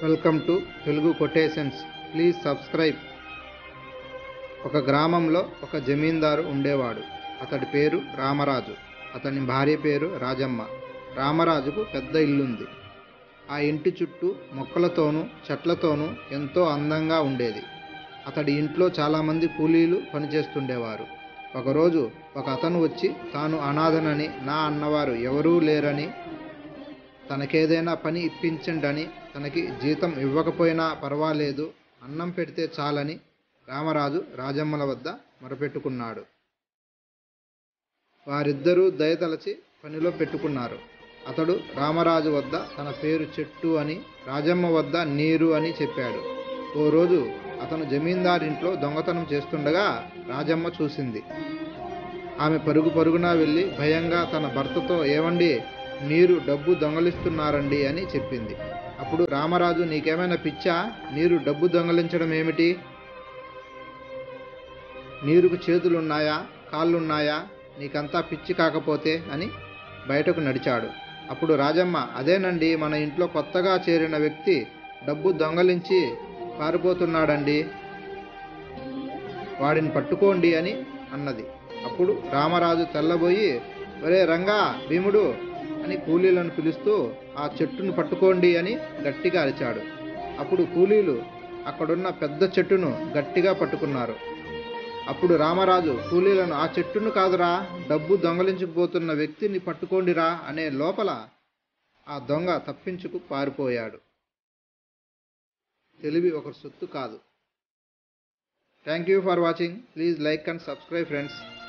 welcome to Telugu quotations please subscribe ఒక గ్రామంలో ఒక జమీందారు ఉండేవాడు అతడి పేరు రామరాజు అతని భార్య పేరు రాజమ్మ రామరాజుకు పెద్ద ఇల్లుంది ఆ ఇంటి చుట్టూ మొక్కలతోనూ చెట్లతోనూ ఎంతో అందంగా ఉండేది అతడి ఇంట్లో చాలామంది కూలీలు పనిచేస్తుండేవారు ఒకరోజు ఒక అతను వచ్చి తాను అనాథనని నా అన్నవారు ఎవరూ లేరని తనకేదైనా పని ఇప్పించండని తనకి జీతం ఇవ్వకపోయినా పర్వాలేదు అన్నం పెడితే చాలని రామరాజు రాజమ్మల వద్ద మొరపెట్టుకున్నాడు వారిద్దరూ దయతలచి పనిలో పెట్టుకున్నారు అతడు రామరాజు వద్ద తన పేరు చెట్టు అని రాజమ్మ వద్ద నీరు అని చెప్పాడు ఓ రోజు అతను జమీందారింట్లో దొంగతనం చేస్తుండగా రాజమ్మ చూసింది ఆమె పరుగు పరుగున వెళ్ళి భయంగా తన భర్తతో ఏమండి నీరు డబ్బు దొంగలిస్తున్నారండి అని చెప్పింది అప్పుడు రామరాజు నీకేమైనా పిచ్చా నీరు డబ్బు దొంగలించడం ఏమిటి నీరుకు చేతులున్నాయా కాళ్ళున్నాయా నీకంతా పిచ్చి కాకపోతే అని బయటకు నడిచాడు అప్పుడు రాజమ్మ అదేనండి మన ఇంట్లో కొత్తగా చేరిన వ్యక్తి డబ్బు దొంగలించి పారిపోతున్నాడండి వాడిని పట్టుకోండి అని అన్నది అప్పుడు రామరాజు తెల్లబోయి ఒరే రంగా భీముడు అని కూలీలను పిలుస్తూ ఆ చెట్టును పట్టుకోండి అని గట్టిగా అరిచాడు అప్పుడు కూలీలు అక్కడున్న పెద్ద చెట్టును గట్టిగా పట్టుకున్నారు అప్పుడు రామరాజు కూలీలను ఆ చెట్టును కాదురా డబ్బు దొంగలించుకుపోతున్న వ్యక్తిని పట్టుకోండిరా అనే లోపల ఆ దొంగ తప్పించుకు పారిపోయాడు తెలివి ఒక సొత్తు కాదు thank you for watching please like and subscribe friends